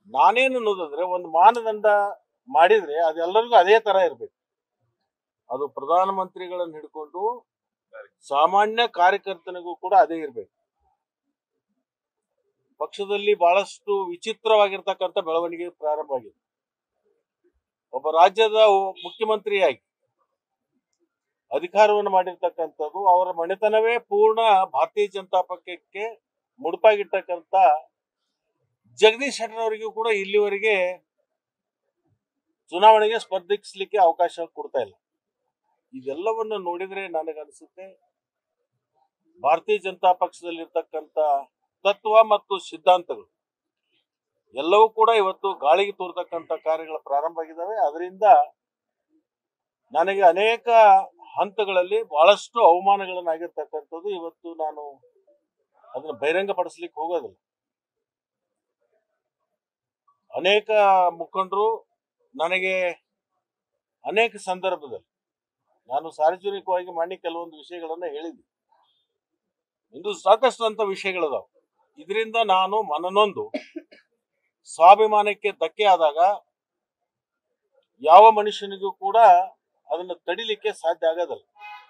ನಾನೇನು ಅನ್ನೋದಂದ್ರೆ ಒಂದು ಮಾನದಂಡ ಮಾಡಿದ್ರೆ ಅದೆಲ್ಲರಿಗೂ ಅದೇ ತರ ಇರ್ಬೇಕು ಅದು ಪ್ರಧಾನಮಂತ್ರಿಗಳನ್ನ ಹಿಡ್ಕೊಂಡು ಸಾಮಾನ್ಯ ಕಾರ್ಯಕರ್ತನಿಗೂ ಕೂಡ ಅದೇ ಇರ್ಬೇಕು ಪಕ್ಷದಲ್ಲಿ ಬಹಳಷ್ಟು ವಿಚಿತ್ರವಾಗಿರ್ತಕ್ಕಂಥ ಬೆಳವಣಿಗೆ ಪ್ರಾರಂಭ ಆಗಿದೆ ಒಬ್ಬ ರಾಜ್ಯದ ಮುಖ್ಯಮಂತ್ರಿಯಾಗಿ ಅಧಿಕಾರವನ್ನು ಮಾಡಿರ್ತಕ್ಕಂಥದ್ದು ಅವರ ಮನೆತನವೇ ಪೂರ್ಣ ಭಾರತೀಯ ಜನತಾ ಪಕ್ಷಕ್ಕೆ ಮುಡುಪಾಗಿರ್ತಕ್ಕಂಥ ಜಗದೀಶ್ ಶೆಟ್ಟರ್ ಅವರಿಗೂ ಕೂಡ ಇಲ್ಲಿವರೆಗೆ ಚುನಾವಣೆಗೆ ಸ್ಪರ್ಧಿಸಲಿಕ್ಕೆ ಅವಕಾಶ ಕೊಡ್ತಾ ಇಲ್ಲ ಇದೆಲ್ಲವನ್ನು ನೋಡಿದ್ರೆ ನನಗನ್ಸುತ್ತೆ ಭಾರತೀಯ ಜನತಾ ಪಕ್ಷದಲ್ಲಿರ್ತಕ್ಕಂಥ ತತ್ವ ಮತ್ತು ಸಿದ್ಧಾಂತಗಳು ಎಲ್ಲವೂ ಕೂಡ ಇವತ್ತು ಗಾಳಿಗೆ ತೋರ್ತಕ್ಕಂಥ ಕಾರ್ಯಗಳು ಪ್ರಾರಂಭ ಆಗಿದ್ದಾವೆ ಅದರಿಂದ ನನಗೆ ಅನೇಕ ಹಂತಗಳಲ್ಲಿ ಬಹಳಷ್ಟು ಅವಮಾನಗಳನ್ನಾಗಿರ್ತಕ್ಕಂಥದ್ದು ಇವತ್ತು ನಾನು ಅದನ್ನ ಬಹಿರಂಗಪಡಿಸ್ಲಿಕ್ಕೆ ಹೋಗೋದಿಲ್ಲ ಅನೇಕ ಮುಖಂಡರು ನನಗೆ ಅನೇಕ ಸಂದರ್ಭದಲ್ಲಿ ನಾನು ಸಾರ್ವಜನಿಕವಾಗಿ ಮಾಡಿ ಕೆಲವೊಂದು ವಿಷಯಗಳನ್ನ ಹೇಳಿದ್ದೆ ಇಂದು ಸಾಕಷ್ಟು ಅಂತ ವಿಷಯಗಳದಾವ ಇದರಿಂದ ನಾನು ಮನನೊಂದು ಸ್ವಾಭಿಮಾನಕ್ಕೆ ಧಕ್ಕೆ ಆದಾಗ ಯಾವ ಮನುಷ್ಯನಿಗೂ ಕೂಡ ಅದನ್ನ ತಡಿಲಿಕ್ಕೆ ಸಾಧ್ಯ ಆಗೋದಲ್ಲ